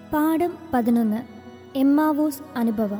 പാഠം പതിനൊന്ന് എമ്മാവൂസ് അനുഭവം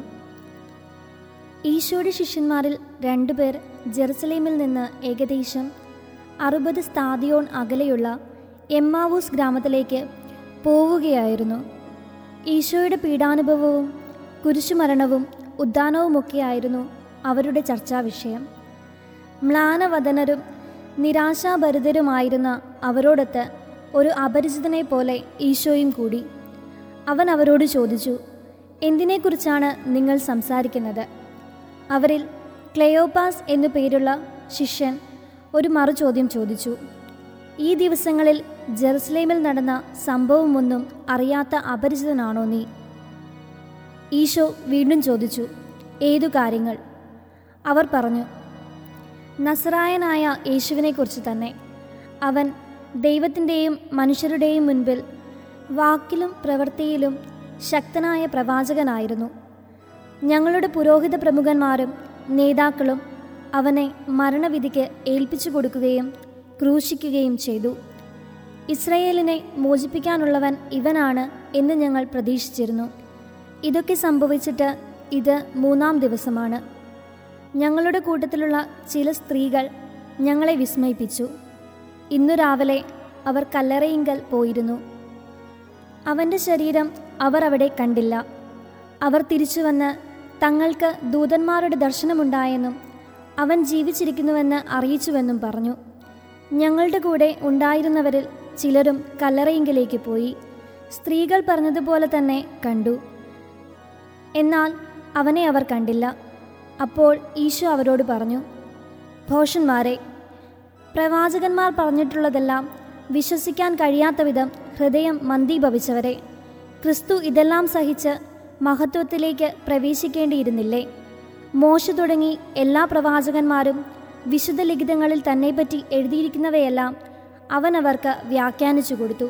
ഈശോയുടെ ശിഷ്യന്മാരിൽ രണ്ടുപേർ ജെറുസലേമിൽ നിന്ന് ഏകദേശം അറുപത് സ്ഥാദിയോൺ അകലെയുള്ള എമ്മാവൂസ് ഗ്രാമത്തിലേക്ക് പോവുകയായിരുന്നു ഈശോയുടെ പീഡാനുഭവവും കുരിശുമരണവും ഉദ്ധാനവുമൊക്കെയായിരുന്നു അവരുടെ ചർച്ചാ വിഷയം മ്ലാനവദനരും നിരാശാഭരിതരുമായിരുന്ന അവരോടൊത്ത് ഒരു അപരിചിതനെ പോലെ ഈശോയും കൂടി അവൻ അവരോട് ചോദിച്ചു എന്തിനെക്കുറിച്ചാണ് നിങ്ങൾ സംസാരിക്കുന്നത് അവരിൽ ക്ലെയോപ്പാസ് എന്നു പേരുള്ള ശിഷ്യൻ ഒരു മറുചോദ്യം ചോദിച്ചു ഈ ദിവസങ്ങളിൽ ജെറുസലേമിൽ നടന്ന സംഭവമൊന്നും അറിയാത്ത അപരിചിതനാണോ നീ ഈശോ വീണ്ടും ചോദിച്ചു ഏതു കാര്യങ്ങൾ അവർ പറഞ്ഞു നസറായനായ യേശുവിനെക്കുറിച്ച് തന്നെ അവൻ ദൈവത്തിൻ്റെയും മനുഷ്യരുടെയും മുൻപിൽ വാക്കിലും പ്രവൃത്തിയിലും ശക്തനായ പ്രവാചകനായിരുന്നു ഞങ്ങളുടെ പുരോഹിത പ്രമുഖന്മാരും നേതാക്കളും അവനെ മരണവിധിക്ക് ഏൽപ്പിച്ചു കൊടുക്കുകയും ക്രൂശിക്കുകയും ചെയ്തു ഇസ്രയേലിനെ മോചിപ്പിക്കാനുള്ളവൻ ഇവനാണ് എന്ന് ഞങ്ങൾ പ്രതീക്ഷിച്ചിരുന്നു ഇതൊക്കെ സംഭവിച്ചിട്ട് ഇത് മൂന്നാം ദിവസമാണ് ഞങ്ങളുടെ കൂട്ടത്തിലുള്ള ചില സ്ത്രീകൾ ഞങ്ങളെ വിസ്മയിപ്പിച്ചു ഇന്നു രാവിലെ അവർ കല്ലറയിങ്കൽ പോയിരുന്നു അവൻ്റെ ശരീരം അവർ അവിടെ കണ്ടില്ല അവർ തിരിച്ചു വന്ന് തങ്ങൾക്ക് ദൂതന്മാരുടെ ദർശനമുണ്ടായെന്നും അവൻ ജീവിച്ചിരിക്കുന്നുവെന്ന് അറിയിച്ചുവെന്നും പറഞ്ഞു ഞങ്ങളുടെ കൂടെ ഉണ്ടായിരുന്നവരിൽ ചിലരും കല്ലറയിങ്കിലേക്ക് പോയി സ്ത്രീകൾ പറഞ്ഞതുപോലെ തന്നെ കണ്ടു എന്നാൽ അവനെ അവർ കണ്ടില്ല അപ്പോൾ ഈശോ അവരോട് പറഞ്ഞു ഭോഷന്മാരെ പ്രവാചകന്മാർ പറഞ്ഞിട്ടുള്ളതെല്ലാം വിശ്വസിക്കാൻ കഴിയാത്ത വിധം ഹൃദയം മന്ദീഭവിച്ചവരെ ക്രിസ്തു ഇതെല്ലാം സഹിച്ച് മഹത്വത്തിലേക്ക് പ്രവേശിക്കേണ്ടിയിരുന്നില്ലേ മോശ തുടങ്ങി എല്ലാ പ്രവാചകന്മാരും വിശുദ്ധ ലിഖിതങ്ങളിൽ തന്നെപ്പറ്റി എഴുതിയിരിക്കുന്നവയെല്ലാം അവൻ അവർക്ക് വ്യാഖ്യാനിച്ചു കൊടുത്തു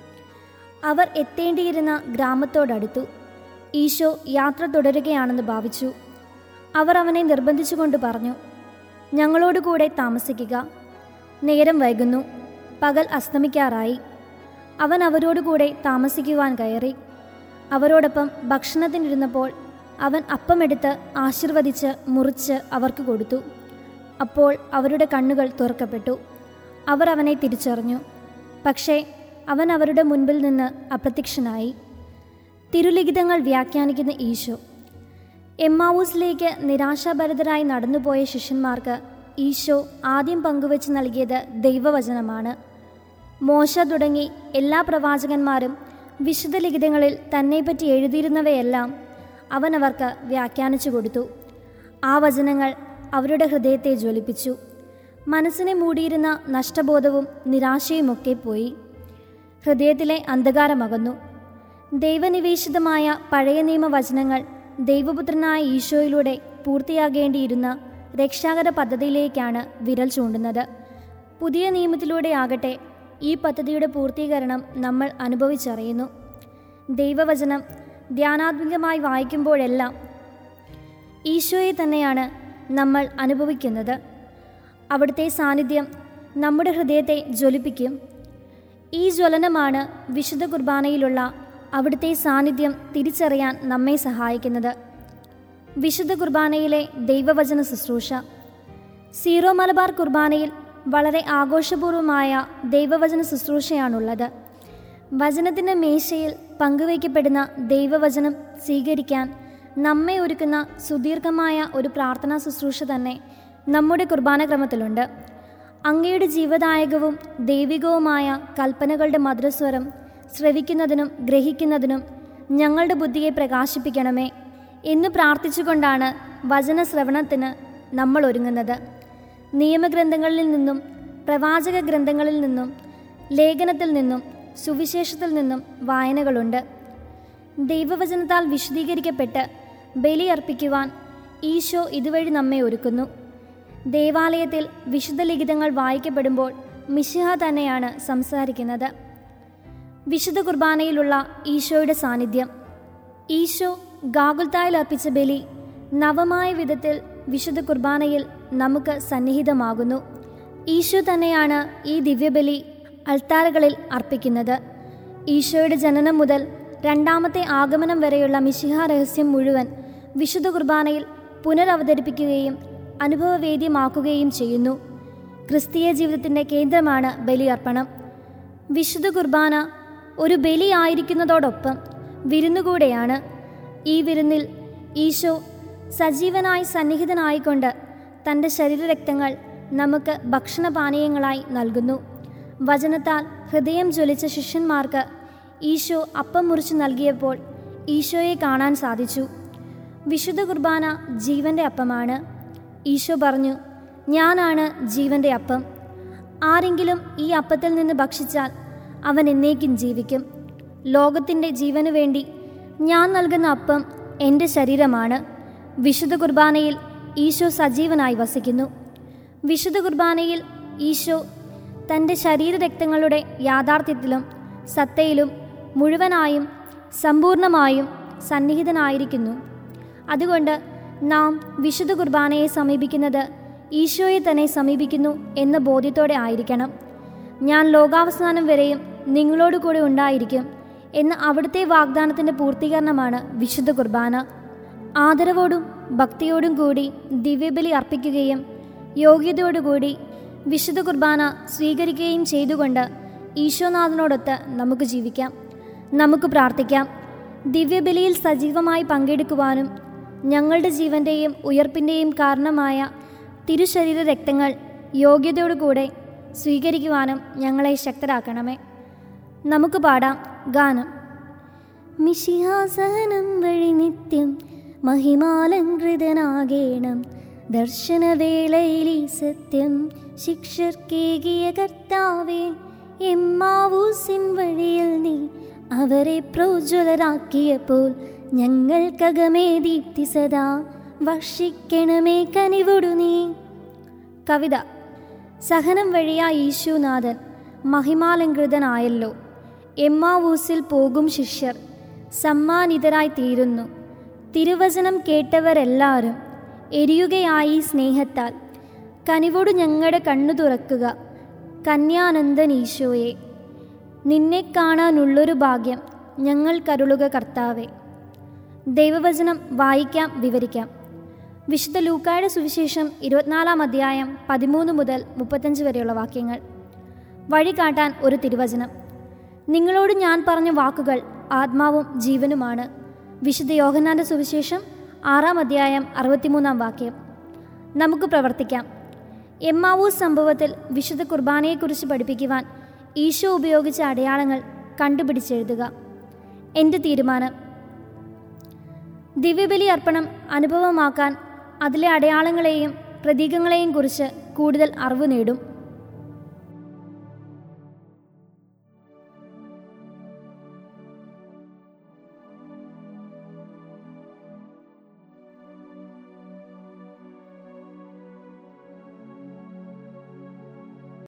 അവർ എത്തേണ്ടിയിരുന്ന ഗ്രാമത്തോടടുത്തു ഈശോ യാത്ര തുടരുകയാണെന്ന് ഭാവിച്ചു അവർ അവനെ നിർബന്ധിച്ചുകൊണ്ട് പറഞ്ഞു ഞങ്ങളോട് കൂടെ താമസിക്കുക നേരം വൈകുന്നു പകൽ അസ്തമിക്കാറായി അവൻ അവരോടുകൂടെ താമസിക്കുവാൻ കയറി അവരോടൊപ്പം ഭക്ഷണത്തിനിരുന്നപ്പോൾ അവൻ അപ്പമെടുത്ത് ആശീർവദിച്ച് മുറിച്ച് അവർക്ക് കൊടുത്തു അപ്പോൾ അവരുടെ കണ്ണുകൾ തുറക്കപ്പെട്ടു അവർ അവനെ തിരിച്ചറിഞ്ഞു പക്ഷേ അവൻ അവരുടെ മുൻപിൽ നിന്ന് അപ്രത്യക്ഷനായി തിരുലിഖിതങ്ങൾ വ്യാഖ്യാനിക്കുന്ന ഈശോ എമ്മാവൂസിലേക്ക് നിരാശാഭരിതരായി നടന്നുപോയ ശിഷ്യന്മാർക്ക് ഈശോ ആദ്യം പങ്കുവച്ച് നൽകിയത് ദൈവവചനമാണ് മോശ തുടങ്ങി എല്ലാ പ്രവാചകന്മാരും വിശുദ്ധ ലിഖിതങ്ങളിൽ തന്നെപ്പറ്റി എഴുതിയിരുന്നവയെല്ലാം അവൻ അവർക്ക് വ്യാഖ്യാനിച്ചു കൊടുത്തു ആ വചനങ്ങൾ അവരുടെ ഹൃദയത്തെ ജ്വലിപ്പിച്ചു മനസ്സിനെ മൂടിയിരുന്ന നഷ്ടബോധവും നിരാശയുമൊക്കെ പോയി ഹൃദയത്തിലെ അന്ധകാരമകന്നു ദൈവനിവേശിതമായ പഴയ നിയമവചനങ്ങൾ ദൈവപുത്രനായ ഈശോയിലൂടെ പൂർത്തിയാകേണ്ടിയിരുന്ന രക്ഷാകര പദ്ധതിയിലേക്കാണ് വിരൽ ചൂണ്ടുന്നത് പുതിയ നിയമത്തിലൂടെ ആകട്ടെ ഈ പദ്ധതിയുടെ പൂർത്തീകരണം നമ്മൾ അനുഭവിച്ചറിയുന്നു ദൈവവചനം ധ്യാനാത്മികമായി വായിക്കുമ്പോഴെല്ലാം ഈശോയെ തന്നെയാണ് നമ്മൾ അനുഭവിക്കുന്നത് അവിടുത്തെ സാന്നിധ്യം നമ്മുടെ ഹൃദയത്തെ ജ്വലിപ്പിക്കും ഈ ജ്വലനമാണ് വിശുദ്ധ കുർബാനയിലുള്ള അവിടുത്തെ സാന്നിധ്യം തിരിച്ചറിയാൻ നമ്മെ സഹായിക്കുന്നത് വിശുദ്ധ കുർബാനയിലെ ദൈവവചന ശുശ്രൂഷ സീറോ മലബാർ കുർബാനയിൽ വളരെ ആഘോഷപൂർവമായ ദൈവവചന ശുശ്രൂഷയാണുള്ളത് വചനത്തിൻ്റെ മേശയിൽ പങ്കുവയ്ക്കപ്പെടുന്ന ദൈവവചനം സ്വീകരിക്കാൻ നമ്മെ ഒരുക്കുന്ന സുദീർഘമായ ഒരു പ്രാർത്ഥനാ ശുശ്രൂഷ തന്നെ നമ്മുടെ കുർബാനക്രമത്തിലുണ്ട് അങ്ങയുടെ ജീവദായകവും ദൈവികവുമായ കൽപ്പനകളുടെ മധുരസ്വരം ശ്രവിക്കുന്നതിനും ഗ്രഹിക്കുന്നതിനും ഞങ്ങളുടെ ബുദ്ധിയെ പ്രകാശിപ്പിക്കണമേ എന്ന് പ്രാർത്ഥിച്ചുകൊണ്ടാണ് വചന ശ്രവണത്തിന് നമ്മൾ ഒരുങ്ങുന്നത് നിയമഗ്രന്ഥങ്ങളിൽ നിന്നും പ്രവാചക ഗ്രന്ഥങ്ങളിൽ നിന്നും ലേഖനത്തിൽ നിന്നും സുവിശേഷത്തിൽ നിന്നും വായനകളുണ്ട് ദൈവവചനത്താൽ വിശദീകരിക്കപ്പെട്ട് ബലിയർപ്പിക്കുവാൻ ഈശോ ഇതുവഴി നമ്മെ ഒരുക്കുന്നു ദേവാലയത്തിൽ വിശുദ്ധ ലിഖിതങ്ങൾ വായിക്കപ്പെടുമ്പോൾ മിശിഹ തന്നെയാണ് സംസാരിക്കുന്നത് വിശുദ്ധ കുർബാനയിലുള്ള ഈശോയുടെ സാന്നിധ്യം ഈശോ ഗാഗുൽത്തായിൽ അർപ്പിച്ച ബലി നവമായ വിധത്തിൽ വിശുദ്ധ കുർബാനയിൽ നമുക്ക് സന്നിഹിതമാകുന്നു ഈശോ തന്നെയാണ് ഈ ദിവ്യബലി അൾത്താരകളിൽ അർപ്പിക്കുന്നത് ഈശോയുടെ ജനനം മുതൽ രണ്ടാമത്തെ ആഗമനം വരെയുള്ള മിശിഹ രഹസ്യം മുഴുവൻ വിശുദ്ധ കുർബാനയിൽ പുനരവതരിപ്പിക്കുകയും അനുഭവവേദ്യമാക്കുകയും ചെയ്യുന്നു ക്രിസ്തീയ ജീവിതത്തിൻ്റെ കേന്ദ്രമാണ് ബലിയർപ്പണം വിശുദ്ധ കുർബാന ഒരു ബലിയായിരിക്കുന്നതോടൊപ്പം വിരുന്നുകൂടെയാണ് ഈ വിരുന്നിൽ ഈശോ സജീവനായി സന്നിഹിതനായിക്കൊണ്ട് തൻ്റെ ശരീരരക്തങ്ങൾ നമുക്ക് ഭക്ഷണപാനീയങ്ങളായി നൽകുന്നു വചനത്താൽ ഹൃദയം ജ്വലിച്ച ശിഷ്യന്മാർക്ക് ഈശോ അപ്പം മുറിച്ചു നൽകിയപ്പോൾ ഈശോയെ കാണാൻ സാധിച്ചു വിശുദ്ധ കുർബാന ജീവൻ്റെ അപ്പമാണ് ഈശോ പറഞ്ഞു ഞാനാണ് ജീവൻ്റെ അപ്പം ആരെങ്കിലും ഈ അപ്പത്തിൽ നിന്ന് ഭക്ഷിച്ചാൽ അവൻ എന്നേക്കും ജീവിക്കും ലോകത്തിൻ്റെ ജീവനു വേണ്ടി ഞാൻ നൽകുന്ന അപ്പം എൻ്റെ ശരീരമാണ് വിശുദ്ധ കുർബാനയിൽ ഈശോ സജീവനായി വസിക്കുന്നു വിശുദ്ധ കുർബാനയിൽ ഈശോ തൻ്റെ ശരീരരക്തങ്ങളുടെ യാഥാർത്ഥ്യത്തിലും സത്തയിലും മുഴുവനായും സമ്പൂർണമായും സന്നിഹിതനായിരിക്കുന്നു അതുകൊണ്ട് നാം വിശുദ്ധ കുർബാനയെ സമീപിക്കുന്നത് ഈശോയെ തന്നെ സമീപിക്കുന്നു എന്ന ബോധ്യത്തോടെ ആയിരിക്കണം ഞാൻ ലോകാവസാനം വരെയും നിങ്ങളോട് കൂടെ ഉണ്ടായിരിക്കും എന്ന അവിടുത്തെ വാഗ്ദാനത്തിൻ്റെ പൂർത്തീകരണമാണ് വിശുദ്ധ കുർബാന ആദരവോടും ഭക്തിയോടും കൂടി ദിവ്യബലി അർപ്പിക്കുകയും യോഗ്യതയോടുകൂടി വിശുദ്ധ കുർബാന സ്വീകരിക്കുകയും ചെയ്തുകൊണ്ട് ഈശോനാഥനോടൊത്ത് നമുക്ക് ജീവിക്കാം നമുക്ക് പ്രാർത്ഥിക്കാം ദിവ്യബലിയിൽ സജീവമായി പങ്കെടുക്കുവാനും ഞങ്ങളുടെ ജീവൻ്റെയും ഉയർപ്പിൻ്റെയും കാരണമായ തിരുശരീര രക്തങ്ങൾ യോഗ്യതയോടുകൂടെ സ്വീകരിക്കുവാനും ഞങ്ങളെ ശക്തരാക്കണമേ നമുക്ക് പാടാം ഗാനം മിശിഹാസനം വഴി നിത്യം മഹിമാലങ്കൃതനാകേണം ദർശനവേളയിൽ ഈ സത്യം ശിക്ഷർക്കേകിയ കർത്താവേ എമ്മാവൂസിൻ വഴിയിൽ നീ അവരെ പ്രോജ്വലരാക്കിയപ്പോൾ ഞങ്ങൾക്കകമേ ദീപ്തി സദാ വർഷിക്കണമേ കനിവൊടു നീ കവിത സഹനം വഴിയാ ഈശുനാഥൻ മഹിമാലങ്കൃതനായല്ലോ എമ്മാവൂസിൽ പോകും ശിഷ്യർ സമ്മാനിതരായി തീരുന്നു തിരുവചനം കേട്ടവരെല്ലാവരും എരിയുകയായി സ്നേഹത്താൽ കനിവോട് ഞങ്ങളുടെ കണ്ണു തുറക്കുക കന്യാനന്ദൻ ഈശോയെ നിന്നെ കാണാനുള്ളൊരു ഭാഗ്യം ഞങ്ങൾ കരുളുക കർത്താവെ ദൈവവചനം വായിക്കാം വിവരിക്കാം വിശുദ്ധ ലൂക്കായുടെ സുവിശേഷം ഇരുപത്തിനാലാം അധ്യായം പതിമൂന്ന് മുതൽ മുപ്പത്തഞ്ച് വരെയുള്ള വാക്യങ്ങൾ വഴി കാട്ടാൻ ഒരു തിരുവചനം നിങ്ങളോട് ഞാൻ പറഞ്ഞ വാക്കുകൾ ആത്മാവും ജീവനുമാണ് വിശുദ്ധ യോഹന്നാന്റെ സുവിശേഷം ആറാം അധ്യായം അറുപത്തിമൂന്നാം വാക്യം നമുക്ക് പ്രവർത്തിക്കാം എമ്മാവൂ സംഭവത്തിൽ വിശുദ്ധ കുർബാനയെക്കുറിച്ച് പഠിപ്പിക്കുവാൻ ഈശോ ഉപയോഗിച്ച അടയാളങ്ങൾ കണ്ടുപിടിച്ചെഴുതുക എൻ്റെ തീരുമാനം ദിവ്യബലി അർപ്പണം അനുഭവമാക്കാൻ അതിലെ അടയാളങ്ങളെയും പ്രതീകങ്ങളെയും കുറിച്ച് കൂടുതൽ അറിവ് നേടും